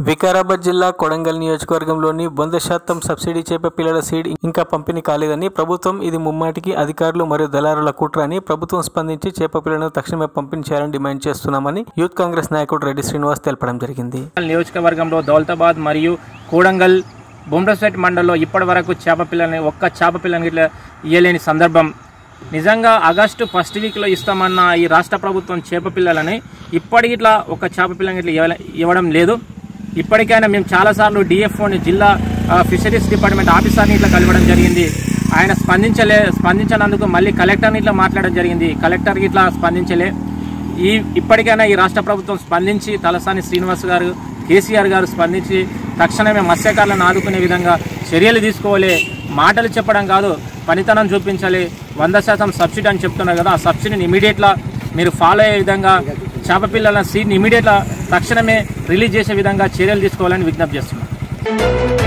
వికారాబాద్ జిల్లా కొడంగల్ నియోజకవర్గంలోని వంద శాతం సబ్సిడీ చేప పిల్లల సీడ్ ఇంకా పంపిణీ కాలేదని ప్రభుత్వం ఇది ముమ్మాటికి అధికారులు మరియు దళారుల కుట్ర అని ప్రభుత్వం స్పందించి చేప పిల్లలను తక్షణమే పంపిణీ చేయాలని డిమాండ్ చేస్తున్నామని యూత్ కాంగ్రెస్ నాయకుడు రెడ్డి శ్రీనివాస్ తెలపడం జరిగింది నియోజకవర్గంలో దౌలతాబాద్ మరియు కోడంగల్ బొమ్రసెట్ మండలంలో ఇప్పటి వరకు చేప పిల్లని ఒక్క చేప పిల్లని ఇట్లా ఇయ్యలేని సందర్భం నిజంగా ఆగస్టు ఫస్ట్ వీక్లో ఇస్తామన్న ఈ రాష్ట్ర ప్రభుత్వం చేప పిల్లలని ఇప్పటికి ఇట్లా ఒక చేప పిల్లని ఇట్లా ఇవ్వలే- ఇవ్వడం లేదు ఇప్పటికైనా మేము చాలాసార్లు డిఎఫ్ఓని జిల్లా ఆ, ఫిషరీస్ డిపార్ట్మెంట్ ఆఫీసర్ని ఇట్లా కలవడం జరిగింది ఆయన స్పందించలే స్పందించినందుకు మళ్ళీ కలెక్టర్ని ఇట్లా మాట్లాడడం జరిగింది కలెక్టర్కి ఇట్లా స్పందించలే ఈ ఇప్పటికైనా ఈ రాష్ట్ర ప్రభుత్వం స్పందించి తలసాని శ్రీనివాస్ గారు కేసీఆర్ గారు స్పందించి తక్షణమే మత్స్యకారులను ఆదుకునే విధంగా చర్యలు తీసుకోవాలి మాటలు చెప్పడం కాదు పనితనం చూపించాలి వంద శాతం సబ్సిడీ అని చెప్తున్నారు కదా ఆ సబ్సిడీని ఇమీడియట్లా మీరు ఫాలో అయ్యే విధంగా చేప పిల్లల సీడ్ని ఇమీడియట్లా తక్షణమే రిలీజ్ చేసే విధంగా చర్యలు తీసుకోవాలని విజ్ఞప్తి చేస్తున్నాం